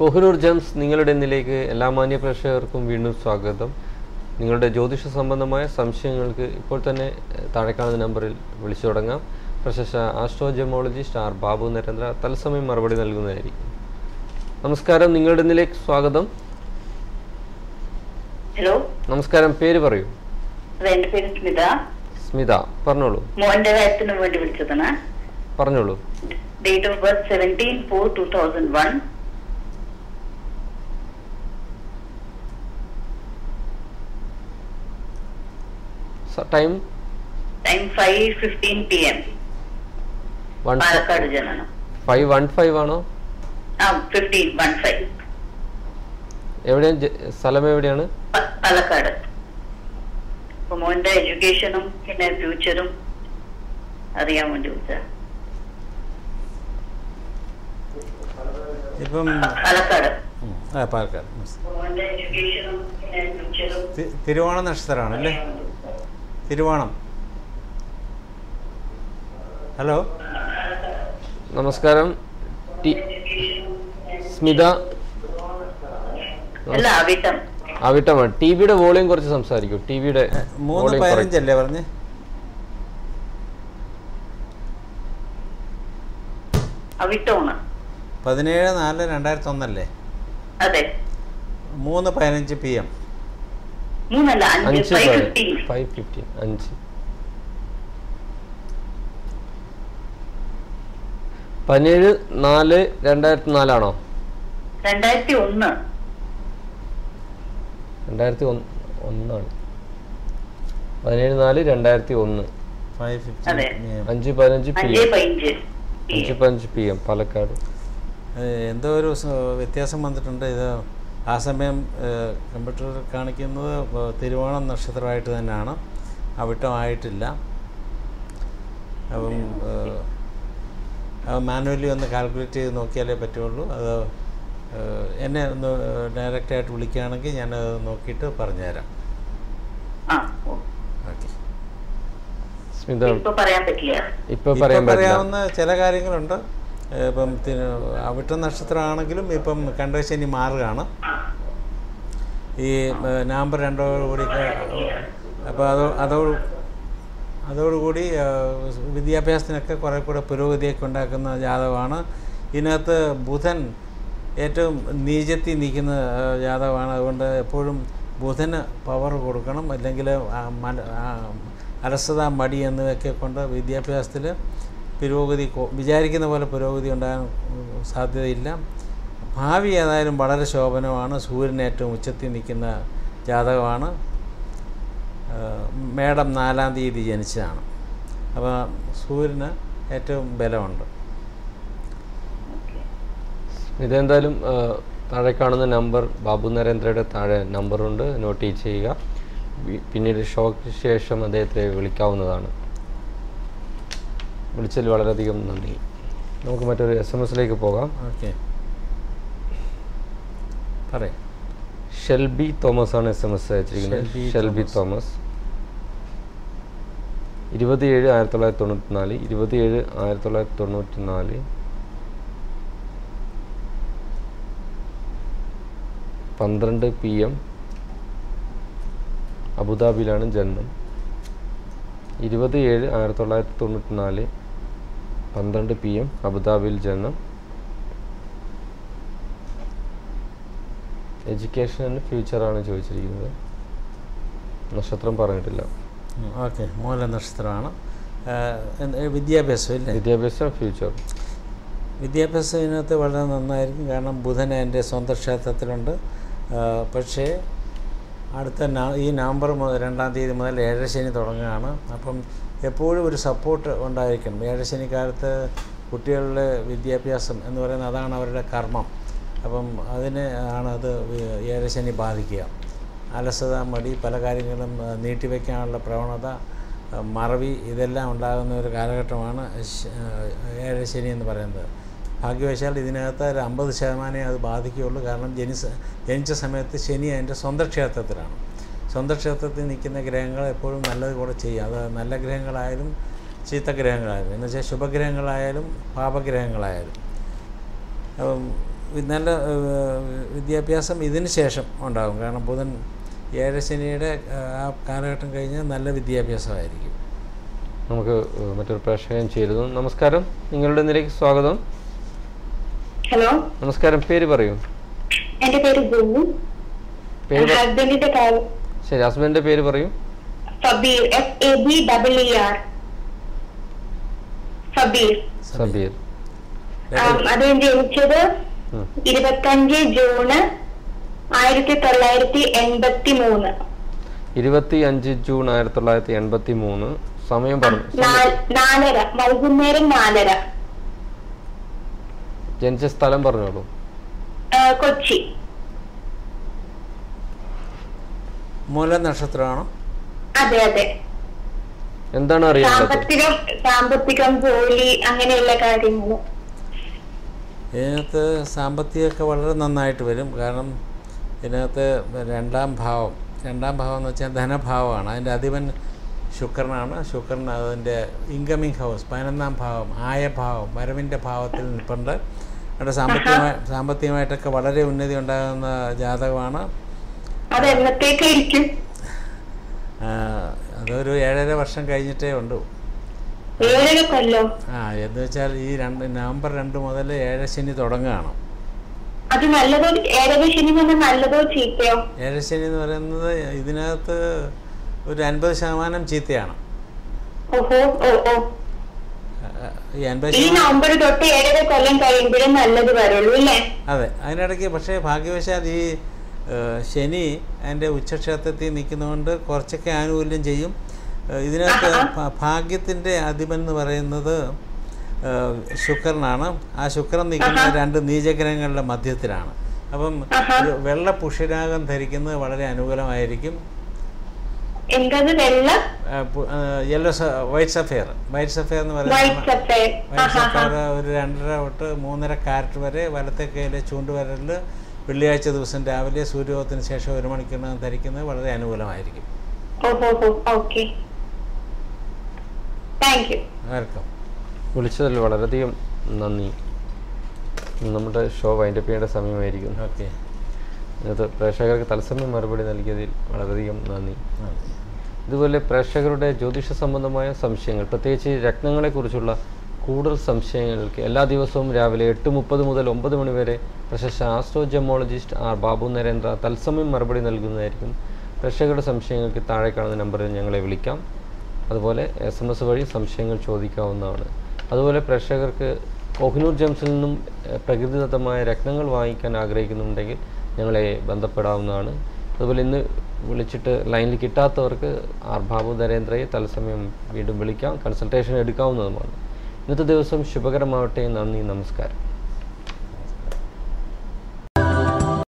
Kohinoor gems നിങ്ങളുടെ ഇന്നിലേക്ക് എല്ലാ മാന്യ പ്രേക്ഷകർക്കും വീണ്ടും സ്വാഗതം നിങ്ങളുടെ ജ്യോതിഷ സംബന്ധമായ സംശയങ്ങൾക്ക് ഇപ്പോൾ തന്നെ ഏഹ്, താഴെ കാണുന്ന നമ്പറിൽ വിളിച്ചു തുടങ്ങാം പ്രശസ്ത ആസ്ട്രോജമോളജിസ്റ്റ് ആർ ബാബു നരേന്ദ്ര തത്സമയം മറുപടി നൽകുന്നതായിരിക്കും നമസ്കാരം നിങ്ങളുടെ ഇന്നിലേക്ക് സ്വാഗതം ഹലോ നമസ്കാരം പേര് പറയൂ എന്റെ പേര് സ്മിത സ്മിത പറഞ്ഞോളൂ മോന്റെ കാര്യത്തിന് വേണ്ടി വിളിച്ചതാണ് പറഞ്ഞോളൂ date of birth seventeen four two thousand one time time five fifteen PM one വൺ പാലക്കാട് ജനനം ഫൈവ് വൺ ഫൈവ് ആണോ ആ ഫിഫ്റ്റീൻ വൺ ഫൈവ് എവിടെയാണ് ജ- സ്ഥലം എവിടെയാണ് പാലക്കാട് അപ്പൊ മോന്റെ എഡ്യൂക്കേഷനും പിന്നെ ഫ്യൂച്ചറും അറിയാൻ വേണ്ടി വിളിച്ച ഇപ്പം പാലക്കാട് ഉം, ആ പാലക്കാട് ഉം. മോന്റെ എഡ്യൂക്കേഷനും പിന്നെ ഫ്യൂച്ചറും തി- തിരുവോണ നക്ഷത്രമാണ് അല്ലേ തിരുവോണം ഹലോ നമസ്കാരം ടി സ്മിത അല്ല അവിട്ടം ആവിട്ടമാണ് ടി വിയുടെ വോളിയം കുറച്ച് സംസാരിക്കൂ ടി വിയുടെ മൂന്ന് പതിനഞ്ചല്ലേ പറഞ്ഞ് അവിട്ടമാണ് പതിനേഴ് നാല് രണ്ടായിരത്തി ഒന്നല്ലേ അതെ മൂന്ന് പതിനഞ്ച് പി എം മൂന്നല്ല അഞ്ച് അഞ്ച് ഫൈവ് ഫിഫ്റ്റീൻ ഫൈവ് ഫിഫ്റ്റീൻ അഞ്ച് പതിനേഴ് നാല് രണ്ടായിരത്തി നാലാണോ രണ്ടായിരത്തി ഒന്ന് രണ്ടായിരത്തി ഒന്ന് ഒന്നാണ് പതിനേഴ് നാല് രണ്ടായിരത്തി ഒന്ന് ഫൈവ് അതെ. ഫിഫ്റ്റി അഞ്ച് പതിനഞ്ച് പി അഞ്ച് എം പതിനഞ്ച് അഞ്ച് പതിനഞ്ച് പി എം പാലക്കാട് എന്തോ ഒരു സ- വ്യത്യാസം വന്നിട്ടുണ്ട് ഇത് ആ സമയം കമ്പ്യൂട്ടറിൽ കാണിക്കുന്നത് ഏഹ്, തിരുവോണം നക്ഷത്രമായിട്ട് തന്നെയാണ് അവിട്ടമായിട്ടില്ല അപ്പം മാനുവലി ഒന്ന് കാൽക്കുലേറ്റ് ചെയ്ത് നോക്കിയാലേ പറ്റുള്ളൂ അത് ഏഹ്, എന്നെ ഒന്ന് ഡയറക്റ്റായിട്ട് വിളിക്കുകയാണെങ്കിൽ ഞാനത് നോക്കിയിട്ട് പറഞ്ഞുതരാം ആ ഓ. ഓക്കെ സ്മിത ഇപ്പൊ പറയാൻ പറ്റില്ല ഇപ്പൊ പറയാൻ ഇപ്പം പറ്റില്ല പറയാവുന്ന ചില കാര്യങ്ങളുണ്ട് ഏഹ് ഇപ്പം തി- അവിട്ട നക്ഷത്രമാണെങ്കിലും ഇപ്പം കണ്ടശനി മാറുകയാണ് ഈ ഏഹ് നവംബർ രണ്ടോടുകൂടി അപ്പോൾ അതോ അതോട് അതോടുകൂടി ഏഹ് വിദ്യാഭ്യാസത്തിനൊക്കെ കുറേ കൂടെ പുരോഗതിയൊക്കെ ഉണ്ടാക്കുന്ന ജാതകമാണ് ഇതിനകത്ത് ബുധൻ ഏറ്റവും നീചത്തി നിൽക്കുന്ന ഏഹ് ജാതകമാണ് അതുകൊണ്ട് എപ്പോഴും ബുധന് പവർ കൊടുക്കണം അല്ലെങ്കിൽ ആ മല- ആ അലസത മടി എന്നിവയൊക്കെ കൊണ്ട് വിദ്യാഭ്യാസത്തിൽ പുരോഗതി കൊ- വിചാരിക്കുന്ന പോലെ പുരോഗതി ഉണ്ടാകാൻ ഉം, സാധ്യതയില്ല ഭാവി ഏതായാലും വളരെ ശോഭനമാണ് സൂര്യൻ ഏറ്റവും ഉച്ചത്തിൽ നിൽക്കുന്ന ജാതകമാണ് ഏഹ് മേടം നാലാം തീയതി ജനിച്ചതാണ് അപ്പോൾ സൂര്യന് ഏറ്റവും ബലമുണ്ട് ഇതെന്തായാലും ആ, താഴെ കാണുന്ന നമ്പർ ബാബു നരേന്ദ്രയുടെ താഴെ നമ്പറുണ്ട് നോട്ട് ചെയ്യുക വി- പിന്നീട് ഷോക്ക് ശേഷം അദ്ദേഹത്തെ വിളിക്കാവുന്നതാണ് വിളിച്ചതിൽ വളരെയധികം നന്ദി നമുക്ക് മറ്റൊരു എസ് എം എസിലേക്ക് പോകാം ഓക്കെ പറയാം ഷെൽബി തോമസ് ആണ് എസ് എം എസ് അയച്ചിരിക്കുന്നത് ഷെൽബി ഷെൽബി തോമസ്. തോമസ് ഇരുപത്തിയേഴ് ആയിരത്തി തൊള്ളായിരത്തി തൊണ്ണൂറ്റി നാല് ഇരുപത്തിയേഴ് ആയിരത്തി തൊള്ളായിരത്തി തൊണ്ണൂറ്റി നാല് പന്ത്രണ്ട് പി എം അബുദാബിയിലാണ് ജന്മം ഇരുപത് ഏഴ് ആയിരത്തി തൊള്ളായിരത്തി തൊണ്ണൂറ്റി നാല് പന്ത്രണ്ട് പി എം അബുദാബിയിൽ ജന്മം എഡ്യൂക്കേഷൻ ആൻഡ് ഫ്യൂച്ചറാണ് ചോദിച്ചിരിക്കുന്നത് നക്ഷത്രം പറഞ്ഞിട്ടില്ല ഓക്കെ മൂല നക്ഷത്രമാണ് ഏഹ് എന്ത് വിദ്യാഭ്യാസം ഇല്ലേ വിദ്യാഭ്യാസം ഫ്യൂച്ചർ വിദ്യാഭ്യാസം ഇതിനകത്ത് വളരെ നന്നായിരിക്കും കാരണം ബുധൻ എൻ്റെ സ്വന്തം ക്ഷേത്രത്തിലുണ്ട് ഏഹ് പക്ഷേ അടുത്ത ന- ഈ നവംബർ മുതൽ രണ്ടാം തീയതി മുതൽ ഏഴരശനി തുടങ്ങുകയാണ് അപ്പം എപ്പോഴും ഒരു സപ്പോർട്ട് ഉണ്ടായിരിക്കണം ഏഴരശനി കാലത്ത് കുട്ടികളുടെ വിദ്യാഭ്യാസം എന്ന് പറയുന്നത് അതാണ് അവരുടെ കർമ്മം അപ്പം അതിന് ആണ് അത് വി- ഏഴരശനി ബാധിക്കുക അലസത മടി പല കാര്യങ്ങളും ആ, നീട്ടിവെക്കാനുള്ള പ്രവണത ആ, മറവി ഇതെല്ലാം ഉണ്ടാകുന്ന ഒരു കാലഘട്ടമാണ് ശ- ആ, ഏഴരശനി എന്ന് പറയുന്നത് ഭാഗ്യവശാൽ ഇതിനകത്ത് ഒരു അമ്പത് ശതമാനമേ അത് ബാധിക്കുകയുള്ളൂ കാരണം ജനിച്ച ജനിച്ച സമയത്ത് ശനി അതിൻ്റെ സ്വന്തം ക്ഷേത്രത്തിലാണ് സ്വന്തം ക്ഷേത്രത്തിൽ നിൽക്കുന്ന ഗ്രഹങ്ങൾ എപ്പോഴും നല്ലത് കൂടെ ചെയ്യും അത് നല്ല ഗ്രഹങ്ങളായാലും ചീത്ത ഗ്രഹങ്ങളായാലും എന്ന് വെച്ചാൽ ശുഭഗ്രഹങ്ങളായാലും പാപഗ്രഹങ്ങളായാലും അപ്പം വി- നല്ല ഏഹ്, വിദ്യാഭ്യാസം ഇതിന് ശേഷം ഉണ്ടാകും കാരണം ബുധൻ ഏഴശനിയുടെ ഏഹ്, ആ കാലഘട്ടം കഴിഞ്ഞാൽ നല്ല വിദ്യാഭ്യാസമായിരിക്കും നമുക്ക് ഏഹ്, മറ്റൊരു പ്രേക്ഷകൻ ചേരുന്നു നമസ്കാരം നിങ്ങളുടെ നിലയ്ക്ക് സ്വാഗതം ഹലോ നമസ്കാരം പേര് പറയൂ എന്റെ പേര് ഗുരു പേര് പ- ഹസ്ബൻഡിന്റെ പേര് ശരി ഹസ്ബൻഡിന്റെ പേര് പറയൂ Fabeer F A B double E R Fabeer Sabeer ആം, അദ്ദേഹം ജനിച്ചത് ഉം. ഇരുപത്തഞ്ച് ജൂണ് ആയിരത്തി തൊള്ളായിരത്തി എൺപത്തി മൂന്ന് ഇരുപത്തി അഞ്ച് ജൂൺ ആയിരത്തി തൊള്ളായിരത്തി എൺപത്തി മൂന്ന് സമയം പറഞ്ഞു സമയം. നാ- നാലര വൈകുന്നേരം നാലര ജനിച്ച സ്ഥലം പറഞ്ഞോളൂ ആ, കൊച്ചി മൂല നക്ഷത്രമാണോ അതെ അതെ എന്താണ് അറിയേണ്ടത് സാമ്പത്തികം സാമ്പത്തികം ജോലി അങ്ങനെയുള്ള കാര്യങ്ങൾ ഇതിനകത്ത് സാമ്പത്തികമൊക്കെ വളരെ നന്നായിട്ട് വരും കാരണം ഇതിനകത്ത് രണ്ടാം ഭാവം രണ്ടാം ഭാവം എന്ന് വെച്ചാൽ ധനഭാവമാണ് അതിൻ്റെ അധിപൻ ശുക്രനാണ് ശുക്രൻ അതിൻ്റെ ഇൻകമിങ് ഹൗസ് പതിനൊന്നാം ഭാവം ആയഭാവം വരവിൻ്റെ ഭാവത്തിൽ നിൽപ്പുണ്ട് അവിടെ സാമ്പത്തികമായി സാമ്പത്തികമായിട്ടൊക്കെ വളരെ ഉന്നതി ഉണ്ടാകുന്ന ജാതകമാണ് അത് എന്നത്തേക്കായിരിക്കും ആ, അതൊരു ഏഴര വർഷം കഴിഞ്ഞിട്ടേ ഉള്ളൂ ഏഴര കൊല്ലോ ആ എന്ന് വെച്ചാൽ ഈ രണ്ട് നവംബർ രണ്ട് മുതൽ ഏഴശനി തുടങ്ങുകയാണ് അത് നല്ലതോ ഏഴര ശനി വന്ന നല്ലതോ ചീത്തയോ ഏഴശനി എന്ന് പറയുന്നത് ഇതിനകത്ത് ഒരു അൻപത് ശതമാനം ചീത്തയാണ് ഓഹോ ഓ ഓ ആ, ഈ അൻപത് ഈ ശതമാനം നവംബർ തൊട്ട് ഏഴര കൊല്ലം കഴിയുമ്പോഴേ നല്ലത് വരുള്ളൂ അല്ലേ അതെ അതിനിടയ്ക്ക് പക്ഷേ ഭാഗ്യവശാൽ ഈ ഏ, ശനി അതിൻ്റെ ഉച്ചക്ഷേത്രത്തിൽ നിൽക്കുന്നതുകൊണ്ട് കുറച്ചൊക്കെ ആനുകൂല്യം ചെയ്യും ഏ, ഇതിനകത്ത് ഭ- ഭാഗ്യത്തിൻ്റെ അധിപൻ എന്ന് പറയുന്നത് ഏ, ശുക്രനാണ് ആ ശുക്രൻ നിൽക്കുന്ന രണ്ട് നീചഗ്രഹങ്ങളുടെ മധ്യത്തിലാണ് അപ്പം ഒരു വെള്ള പുഷ്യരാഗം ധരിക്കുന്നത് വളരെ അനുകൂലമായിരിക്കും എന്തത് വെള്ള yellow white sapphire white sapphire എന്ന് വൈറ്റ് പറയുന്നത് സഫേർ വൈറ്റ് സഫയർ ഒരു രണ്ടര തൊട്ട് മൂന്നര കാരറ്റ് വരെ വലത്തെ കൈയിലെ ചൂണ്ടുവരലിൽ വെള്ളിയാഴ്ച ദിവസം രാവിലെ സൂര്യോദയത്തിന് ശേഷം ഒരു മണിക്കൂറിനകം ധരിക്കുന്നത് വളരെ അനുകൂലമായിരിക്കും ഓഹോ ഹോ ഓക്കെ താങ്ക് യു വെൽക്കം വിളിച്ചതിൽ വളരെയധികം നന്ദി നമ്മുടെ ഷോ വൈൻഡപ്പ് ചെയ്യേണ്ട സമയമായിരിക്കുന്നു ഓക്കെ ഇതിനകത്ത് പ്രേക്ഷകർക്ക് തത്സമയം മറുപടി നൽകിയതിൽ വളരെയധികം നന്ദി ഇതുപോലെ പ്രേക്ഷകരുടെ ജ്യോതിഷ സംബന്ധമായ സംശയങ്ങൾ പ്രത്യേകിച്ച് രത്നങ്ങളെക്കുറിച്ചുള്ള കൂടുതൽ സംശയങ്ങൾക്ക് എല്ലാ ദിവസവും രാവിലെ എട്ട് മുപ്പത് മുതൽ ഒമ്പത് മണി വരെ പ്രശസ്ത ആസ്ട്രോജമോളജിസ്റ്റ് ആർ ബാബു നരേന്ദ്ര തത്സമയം മറുപടി നൽകുന്നതായിരിക്കും പ്രേക്ഷകരുടെ സംശയങ്ങൾക്ക് താഴെ കാണുന്ന നമ്പറിൽ ഞങ്ങളെ വിളിക്കാം അതുപോലെ എസ് എം എസ് വഴി സംശയങ്ങൾ ചോദിക്കാവുന്നതാണ് അതുപോലെ പ്രേക്ഷകർക്ക് കോഹിനൂർ ജംസിൽ നിന്നും എഹ്, പ്രകൃതിദത്തമായ രത്നങ്ങൾ വാങ്ങിക്കാൻ ആഗ്രഹിക്കുന്നുണ്ടെങ്കിൽ ഞങ്ങളെ ബന്ധപ്പെടാവുന്നതാണ് അതുപോലെ ഇന്ന് വിളിച്ചിട്ട് ലൈനിൽ കിട്ടാത്തവർക്ക് ആർ ബാബു നരേന്ദ്രയെ തത്സമയം വീണ്ടും വിളിക്കാം കൺസൾട്ടേഷൻ എടുക്കാവുന്നതുമാണ് ഇന്നത്തെ ദിവസം ശുഭകരമാവട്ടെ നന്ദി നമസ്കാരം